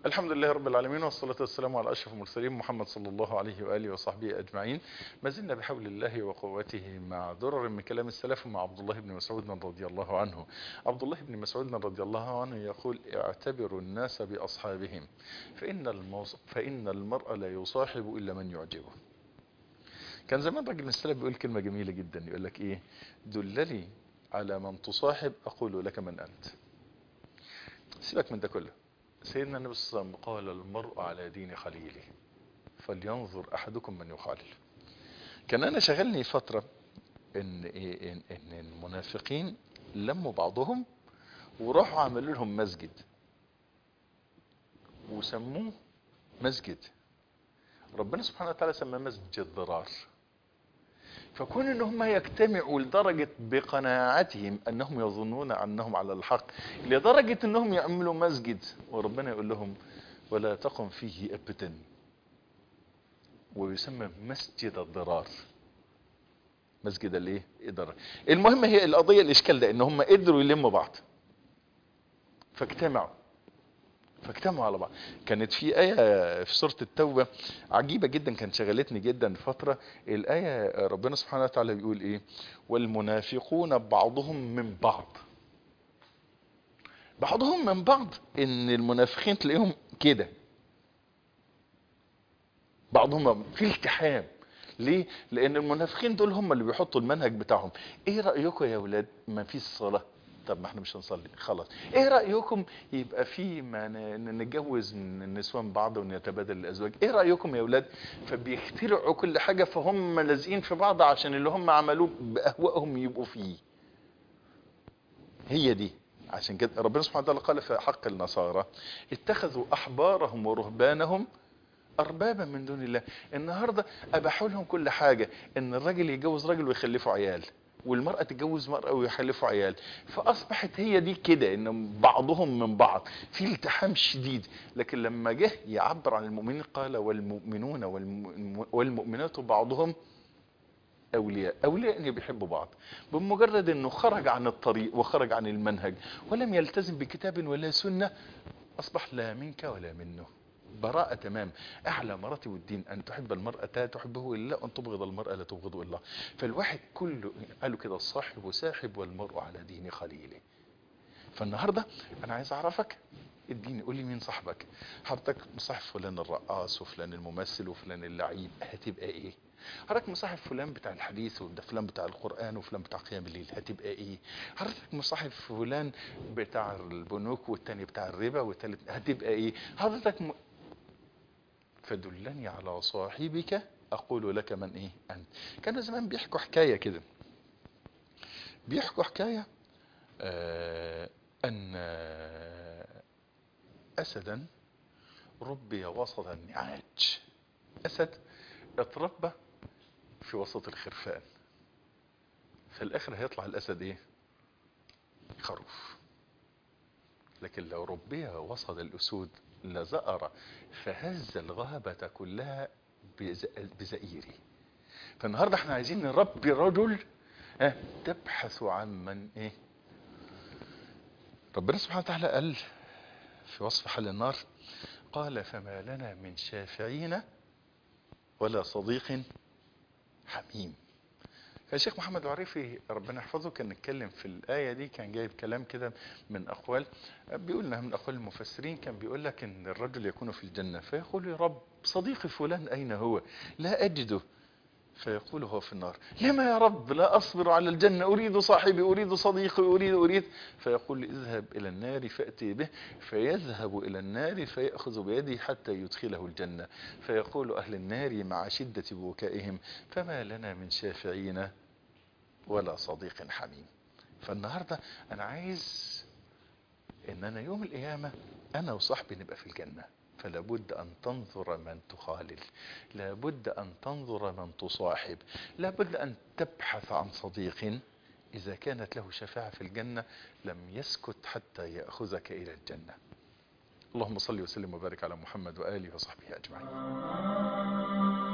الحمد لله رب العالمين والصلاة والسلام على أشرف المرسلين محمد صلى الله عليه وآله وصحبه أجمعين ما زلنا بحول الله وقوته مع درر من كلام السلف مع عبد الله بن مسعود رضي الله عنه عبد الله بن مسعود رضي الله عنه يقول اعتبروا الناس بأصحابهم فإن, الموص... فإن المرء لا يصاحب إلا من يعجبه كان زمان راجل من السلف بيقول كلمة جميلة جدا يقول لك إيه دلني على من تصاحب أقول لك من أنت سيبك من ده كله سيدنا النبي صلى الله عليه وسلم قال المرء على دين خليله فلينظر احدكم من يخالل كان انا شغلني فترة ان, إيه إن, إن المنافقين لموا بعضهم وراحوا عملوا لهم مسجد وسموه مسجد ربنا سبحانه وتعالى سماه مسجد ضرار فكون ان هم يجتمعوا لدرجة بقناعتهم انهم يظنون انهم على الحق لدرجة انهم يعملوا مسجد وربنا يقول لهم ولا تقم فيه ابدا ويسمى مسجد الضرار مسجد الايه الضرار المهم هي القضية الاشكال ده ان هم قدروا يلموا بعض فاجتمعوا فاجتمعوا على بعض كانت في آية في سورة التوبة عجيبة جدا كانت شغلتني جدا فترة الآية ربنا سبحانه وتعالى بيقول ايه والمنافقون بعضهم من بعض بعضهم من بعض ان المنافقين تلاقيهم كده بعضهم في التحام ليه لان المنافقين دول هم اللي بيحطوا المنهج بتاعهم ايه رأيكم يا ولاد ما فيش صلاة طب ما احنا مش هنصلي خلاص ايه رأيكم يبقى في ما نتجوز من النسوان بعض ونتبادل الازواج ايه رأيكم يا اولاد فبيخترعوا كل حاجة فهم لازقين في بعض عشان اللي هم عملوه باهوائهم يبقوا فيه هي دي عشان كده ربنا سبحانه وتعالى قال في حق النصارى اتخذوا احبارهم ورهبانهم اربابا من دون الله النهارده اباحوا لهم كل حاجه ان الراجل يتجوز راجل ويخلفوا عيال والمرأة تتجوز مرأة ويخلفوا عيال فأصبحت هي دي كده إن بعضهم من بعض في التحام شديد لكن لما جه يعبر عن المؤمنين قال والمؤمنون والمؤمنات بعضهم أولياء أولياء أن بيحبوا بعض بمجرد أنه خرج عن الطريق وخرج عن المنهج ولم يلتزم بكتاب ولا سنة أصبح لا منك ولا منه براءة تمام أعلى مراتب الدين أن تحب المرأة تحبه إلا أن تبغض المرأة لا تبغضه إلا فالواحد كله قالوا كده الصاحب ساحب والمرء على دين خليله فالنهاردة أنا عايز أعرفك اديني قول لي مين صاحبك حضرتك مصاحب فلان الرقاص وفلان الممثل وفلان اللعيب هتبقى ايه حضرتك مصاحب فلان بتاع الحديث وده فلان بتاع القرآن وفلان بتاع قيام الليل هتبقى ايه حضرتك مصاحب فلان بتاع البنوك والتاني بتاع الربا والتالت هتبقى ايه حضرتك م... فدلني على صاحبك اقول لك من ايه انت كانوا زمان بيحكوا حكاية كده بيحكوا حكاية آه ان اسدا ربي وسط النعاج اسد اتربى في وسط الخرفان في الاخر هيطلع الاسد ايه خروف لكن لو ربي وسط الاسود لزأر فهز الغابة كلها بزئيره فالنهاردة احنا عايزين نربي رجل اه تبحث عن من ايه ربنا سبحانه وتعالى قال في وصف حل النار قال فما لنا من شافعين ولا صديق حميم الشيخ محمد العريفي ربنا يحفظه كان نتكلم في الآية دي كان جايب كلام كده من أقوال بيقول لنا من أقوال المفسرين كان بيقول لك إن الرجل يكون في الجنة فيقول يا رب صديقي فلان أين هو لا أجده فيقول هو في النار لما يا رب لا أصبر على الجنة أريد صاحبي أريد صديقي أريد أريد فيقول اذهب إلى النار فأتي به فيذهب إلى النار فيأخذ بيده حتى يدخله الجنة فيقول أهل النار مع شدة بكائهم فما لنا من شافعين ولا صديق حميم فالنهاردة أنا عايز إن أنا يوم القيامة أنا وصاحبي نبقى في الجنة فلا بد أن تنظر من تخالل لا بد أن تنظر من تصاحب لا بد أن تبحث عن صديق إذا كانت له شفاعة في الجنة لم يسكت حتى يأخذك إلى الجنة اللهم صل وسلم وبارك على محمد وآله وصحبه أجمعين